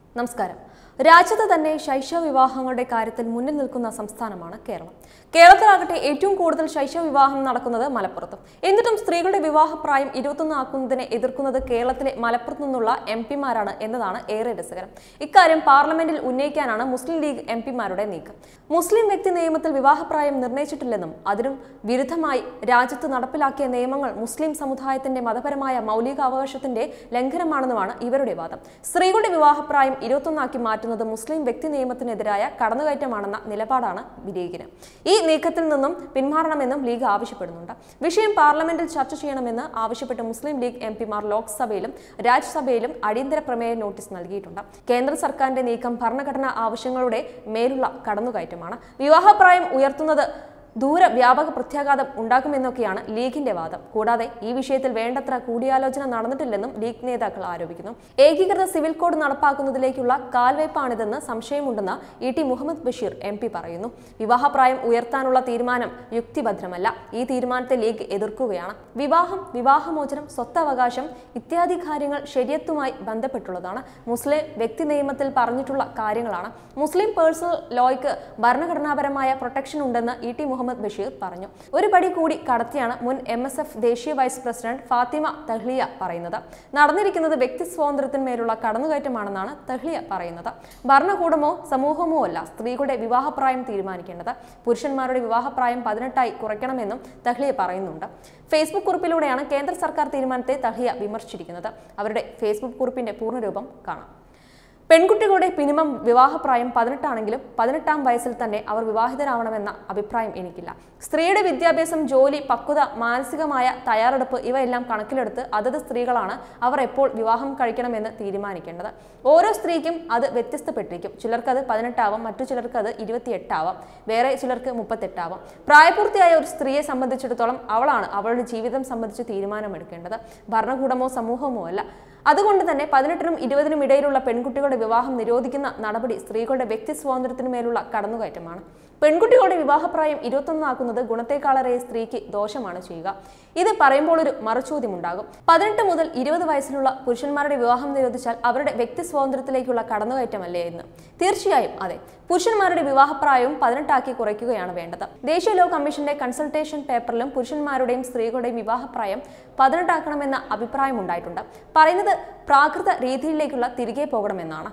നമസ്കാരം രാജ്യത്ത് തന്നെ ശൈശവ വിവാഹങ്ങളുടെ കാര്യത്തിൽ മുന്നിൽ നിൽക്കുന്ന സംസ്ഥാനമാണ് കേരളം കേരളത്തിലാകട്ടെ ഏറ്റവും കൂടുതൽ ശൈശവ വിവാഹം നടക്കുന്നത് മലപ്പുറത്തും എന്നിട്ടും സ്ത്രീകളുടെ വിവാഹപ്രായം ഇരുപത്തൊന്ന് ആക്കുന്നതിനെ എതിർക്കുന്നത് കേരളത്തിലെ മലപ്പുറത്തു നിന്നുള്ള എം പിമാരാണ് എന്നതാണ് ഏറെ രസകരം ഇക്കാര്യം പാർലമെന്റിൽ ഉന്നയിക്കാനാണ് മുസ്ലിം ലീഗ് എം പിമാരുടെ നീക്കം മുസ്ലിം വ്യക്തി നിയമത്തിൽ വിവാഹപ്രായം നിർണയിച്ചിട്ടില്ലെന്നും അതിനും വിരുദ്ധമായി രാജ്യത്ത് നടപ്പിലാക്കിയ നിയമങ്ങൾ മുസ്ലിം സമുദായത്തിന്റെ മതപരമായ മൗലികാവകാശത്തിന്റെ ലംഘനമാണെന്നുമാണ് ഇവരുടെ വാദം സ്ത്രീകളുടെ വിവാഹപ്രായം ഇരുപത്തൊന്നാക്കി മാറ്റുന്നത് മുസ്ലിം വ്യക്തി നിയമത്തിനെതിരായ കടന്നുകയറ്റമാണെന്ന നിലപാടാണ് ലീഗിന് ഈ നീക്കത്തിൽ നിന്നും പിന്മാറണമെന്നും ലീഗ് ആവശ്യപ്പെടുന്നുണ്ട് വിഷയം പാർലമെന്റിൽ ചർച്ച ചെയ്യണമെന്ന് ആവശ്യപ്പെട്ട് മുസ്ലിം ലീഗ് എം പിമാർ ലോക്സഭയിലും രാജ്യസഭയിലും അടിയന്തര പ്രമേയ നോട്ടീസ് നൽകിയിട്ടുണ്ട് കേന്ദ്ര സർക്കാരിന്റെ നീക്കം ഭരണഘടനാ ആവശ്യങ്ങളുടെ മേലുള്ള കടന്നുകയറ്റമാണ് വിവാഹപ്രായം ഉയർത്തുന്നത് ദൂര വ്യാപക പ്രത്യാഘാതം ഉണ്ടാക്കുമെന്നൊക്കെയാണ് ലീഗിന്റെ വാദം കൂടാതെ ഈ വിഷയത്തിൽ വേണ്ടത്ര കൂടിയാലോചന നടന്നിട്ടില്ലെന്നും ലീഗ് നേതാക്കൾ ആരോപിക്കുന്നു ഏകീകൃത സിവിൽ കോഡ് നടപ്പാക്കുന്നതിലേക്കുള്ള കാൽവയ്പാണിതെന്ന് സംശയമുണ്ടെന്ന് E T Muhammad Basheer M P പറയുന്നു വിവാഹപ്രായം ഉയർത്താനുള്ള തീരുമാനം യുക്തിഭദ്രമല്ല ഈ തീരുമാനത്തെ ലീഗ് എതിർക്കുകയാണ് വിവാഹം വിവാഹമോചനം സ്വത്തവകാശം ഇത്യാദി കാര്യങ്ങൾ ശരിയത്തുമായി ബന്ധപ്പെട്ടുള്ളതാണ് മുസ്ലിം വ്യക്തി നിയമത്തിൽ പറഞ്ഞിട്ടുള്ള കാര്യങ്ങളാണ് മുസ്ലിം പേഴ്സണൽ ലോയ്ക്ക് ഭരണഘടനാപരമായ പ്രൊട്ടക്ഷൻ ഉണ്ടെന്ന് ഇ ടി മുഹമ്മദ് ബഷീർ പറഞ്ഞു ഒരു പടി കൂടി കടത്തിയാണ് മുൻ എം എസ് എഫ് ദേശീയ വൈസ് പ്രസിഡന്റ് ഫാത്തിമ തഹ്ലിയ പറയുന്നത് നടന്നിരിക്കുന്നത് വ്യക്തി സ്വാതന്ത്ര്യത്തിന്മേലുള്ള കടന്നുകയറ്റമാണെന്നാണ് തഹ്ലിയ പറയുന്നത് ഭരണകൂടമോ സമൂഹമോ അല്ല സ്ത്രീകളുടെ വിവാഹപ്രായം തീരുമാനിക്കേണ്ടത് പുരുഷന്മാരുടെ വിവാഹപ്രായം പതിനെട്ടായി കുറയ്ക്കണമെന്നും തഹ്ലിയ പറയുന്നുണ്ട് ഫേസ്ബുക്ക് കുറിപ്പിലൂടെയാണ് കേന്ദ്ര സർക്കാർ തീരുമാനത്തെ തഹ്ലിയ വിമർശിച്ചിരിക്കുന്നത് അവരുടെ ഫേസ്ബുക്ക് കുറിപ്പിന്റെ പൂർണ്ണരൂപം കാണാം പെൺകുട്ടികളുടെ മിനിമം വിവാഹപ്രായം പതിനെട്ടാണെങ്കിലും പതിനെട്ടാം വയസ്സിൽ തന്നെ അവർ വിവാഹിതരാവണമെന്ന അഭിപ്രായം എനിക്കില്ല സ്ത്രീയുടെ വിദ്യാഭ്യാസം ജോലി പക്വത മാനസികമായ തയ്യാറെടുപ്പ് ഇവയെല്ലാം കണക്കിലെടുത്ത് അതത് സ്ത്രീകളാണ് അവർ എപ്പോൾ വിവാഹം കഴിക്കണമെന്ന് തീരുമാനിക്കേണ്ടത് ഓരോ സ്ത്രീക്കും അത് വ്യത്യസ്തപ്പെട്ടിരിക്കും ചിലർക്ക് അത് പതിനെട്ടാവാം മറ്റു ചിലർക്ക് അത് ഇരുപത്തിയെട്ടാവാം വേറെ ചിലർക്ക് മുപ്പത്തെട്ടാവാം പ്രായപൂർത്തിയായ ഒരു സ്ത്രീയെ സംബന്ധിച്ചിടത്തോളം അവളാണ് അവളുടെ ജീവിതം സംബന്ധിച്ച് തീരുമാനമെടുക്കേണ്ടത് ഭരണകൂടമോ സമൂഹമോ അല്ല അതുകൊണ്ട് തന്നെ പതിനെട്ടിനും ഇരുപതിനും ഇടയിലുള്ള പെൺകുട്ടികളുടെ വിവാഹം നിരോധിക്കുന്ന നടപടി സ്ത്രീകളുടെ വ്യക്തി സ്വാതന്ത്ര്യത്തിനു മേലുള്ള കടന്നുകയറ്റമാണ് പെൺകുട്ടികളുടെ വിവാഹപ്രായം ഇരുപത്തൊന്നാക്കുന്നത് ഗുണത്തെക്കാളേറെ സ്ത്രീക്ക് ദോഷമാണ് ചെയ്യുക ഇത് പറയുമ്പോൾ ഒരു മറുചോദ്യം ഉണ്ടാകും പതിനെട്ട് മുതൽ ഇരുപത് വയസ്സിലുള്ള പുരുഷന്മാരുടെ വിവാഹം നിരോധിച്ചാൽ അവരുടെ വ്യക്തി സ്വാതന്ത്ര്യത്തിലേക്കുള്ള കടന്നുകയറ്റമല്ലേ എന്ന് തീർച്ചയായും അതെ പുരുഷന്മാരുടെ വിവാഹപ്രായവും പതിനെട്ടാക്കി കുറയ്ക്കുകയാണ് വേണ്ടത് ദേശീയ ലോ കമ്മീഷന്റെ കൺസൾട്ടേഷൻ പേപ്പറിലും പുരുഷന്മാരുടെയും സ്ത്രീകളുടെയും വിവാഹപ്രായം പതിനെട്ടാക്കണമെന്ന അഭിപ്രായം ഉണ്ടായിട്ടുണ്ട് പറയുന്നത് പ്രാകൃത രീതിയിലേക്കുള്ള തിരികെ പോകണമെന്നാണ്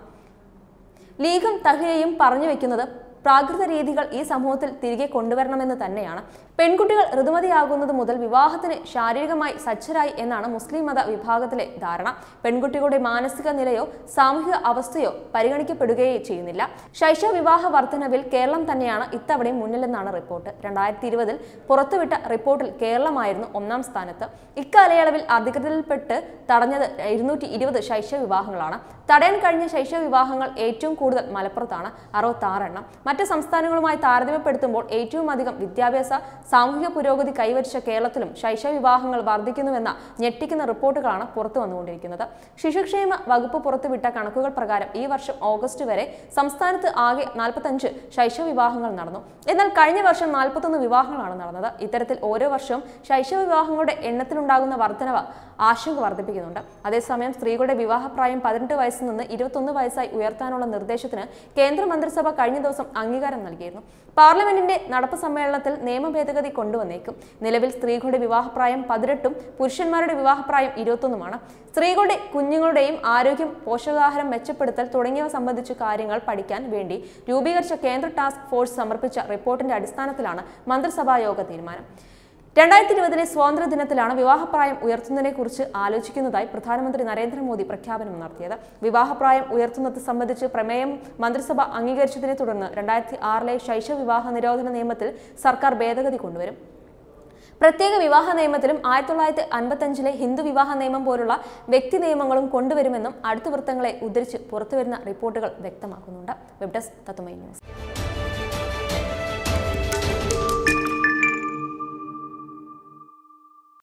ലീഗും തഹ്ലിയയും പറഞ്ഞു വെക്കുന്നത് പ്രാകൃത രീതികൾ ഈ സമൂഹത്തിൽ തിരികെ കൊണ്ടുവരണമെന്ന് തന്നെയാണ് പെൺകുട്ടികൾ ഋതുമതിയാകുന്നത് മുതൽ വിവാഹത്തിന് ശാരീരികമായി സജ്ജരായി എന്നാണ് മുസ്ലിം മത വിഭാഗത്തിലെ ധാരണ പെൺകുട്ടികളുടെ മാനസിക നിലയോ സാമൂഹിക അവസ്ഥയോ പരിഗണിക്കപ്പെടുകയേ ചെയ്യുന്നില്ല ശൈശവ വിവാഹ വർധനവിൽ കേരളം തന്നെയാണ് ഇത്തവണയും മുന്നിലെന്നാണ് റിപ്പോർട്ട് രണ്ടായിരത്തി ഇരുപതിൽ പുറത്തുവിട്ട റിപ്പോർട്ടിൽ കേരളമായിരുന്നു ഒന്നാം സ്ഥാനത്ത് ഇക്കാലയളവിൽ അധികൃതരിൽപ്പെട്ട് തടഞ്ഞത് ഇരുന്നൂറ്റി ഇരുപത് ശൈശവ വിവാഹങ്ങളാണ് തടയാൻ കഴിഞ്ഞ ശൈശവ വിവാഹങ്ങൾ ഏറ്റവും കൂടുതൽ മലപ്പുറത്താണ് അറുപത്താറെണ്ണം മറ്റ് സംസ്ഥാനങ്ങളുമായി താരതമ്യപ്പെടുത്തുമ്പോൾ ഏറ്റവും അധികം വിദ്യാഭ്യാസ സാമൂഹിക പുരോഗതി കൈവരിച്ച കേരളത്തിലും ശൈശവ വിവാഹങ്ങൾ വർദ്ധിക്കുന്നുവെന്ന ഞെട്ടിക്കുന്ന റിപ്പോർട്ടുകളാണ് പുറത്തു വന്നുകൊണ്ടിരിക്കുന്നത് ശിശുക്ഷേമ വകുപ്പ് പുറത്തുവിട്ട കണക്കുകൾ പ്രകാരം ഈ വർഷം ഓഗസ്റ്റ് വരെ സംസ്ഥാനത്ത് ആകെ നാൽപ്പത്തഞ്ച് ശൈശവ വിവാഹങ്ങൾ നടന്നു എന്നാൽ കഴിഞ്ഞ വർഷം നാൽപ്പത്തൊന്ന് വിവാഹങ്ങളാണ് നടന്നത് ഇത്തരത്തിൽ ഓരോ വർഷവും ശൈശവ വിവാഹങ്ങളുടെ എണ്ണത്തിലുണ്ടാകുന്ന വർധനവ് ആശങ്ക വർദ്ധിപ്പിക്കുന്നുണ്ട് അതേസമയം സ്ത്രീകളുടെ വിവാഹപ്രായം പതിനെട്ട് വയസ്സിൽ നിന്ന് ഇരുപത്തൊന്ന് വയസ്സായി ഉയർത്താനുള്ള നിർദ്ദേശത്തിന് കേന്ദ്ര മന്ത്രിസഭ കഴിഞ്ഞ ദിവസം അംഗീകാരം നൽകിയിരുന്നു പാർലമെന്റിന്റെ നടപ്പ് സമ്മേളനത്തിൽ നിയമ ഭേദഗതി കൊണ്ടുവന്നേക്കും നിലവിൽ സ്ത്രീകളുടെ വിവാഹപ്രായം പതിനെട്ടും പുരുഷന്മാരുടെ വിവാഹപ്രായം ഇരുപത്തൊന്നുമാണ് സ്ത്രീകളുടെ കുഞ്ഞുങ്ങളുടെയും ആരോഗ്യം പോഷകാഹാരം മെച്ചപ്പെടുത്തൽ തുടങ്ങിയവ സംബന്ധിച്ച കാര്യങ്ങൾ പഠിക്കാൻ വേണ്ടി രൂപീകരിച്ച കേന്ദ്ര ടാസ്ക് ഫോഴ്സ് സമർപ്പിച്ച റിപ്പോർട്ടിന്റെ അടിസ്ഥാനത്തിലാണ് മന്ത്രിസഭാ യോഗ തീരുമാനം രണ്ടായിരത്തി ഇരുപതിലെ സ്വാതന്ത്ര്യ ദിനത്തിലാണ് വിവാഹപ്രായം ഉയർത്തുന്നതിനെക്കുറിച്ച് ആലോചിക്കുന്നതായി പ്രധാനമന്ത്രി നരേന്ദ്രമോദി പ്രഖ്യാപനം നടത്തിയത് വിവാഹപ്രായം ഉയർത്തുന്നത് സംബന്ധിച്ച് പ്രമേയം മന്ത്രിസഭ അംഗീകരിച്ചതിനെ തുടർന്ന് രണ്ടായിരത്തി ആറിലെ ശൈശവ വിവാഹ നിരോധന നിയമത്തിൽ സർക്കാർ ഭേദഗതി കൊണ്ടുവരും പ്രത്യേക വിവാഹ നിയമത്തിലും ആയിരത്തി തൊള്ളായിരത്തി അൻപത്തഞ്ചിലെ ഹിന്ദു വിവാഹ നിയമം പോലുള്ള വ്യക്തി നിയമങ്ങളും കൊണ്ടുവരുമെന്നും അടുത്ത വൃത്തങ്ങളെ ഉദ്ധരിച്ച് പുറത്തുവരുന്ന റിപ്പോർട്ടുകൾ വ്യക്തമാക്കുന്നുണ്ട് വെബ് ഡെസ്ക് തത്തുമൈ ന്യൂസ്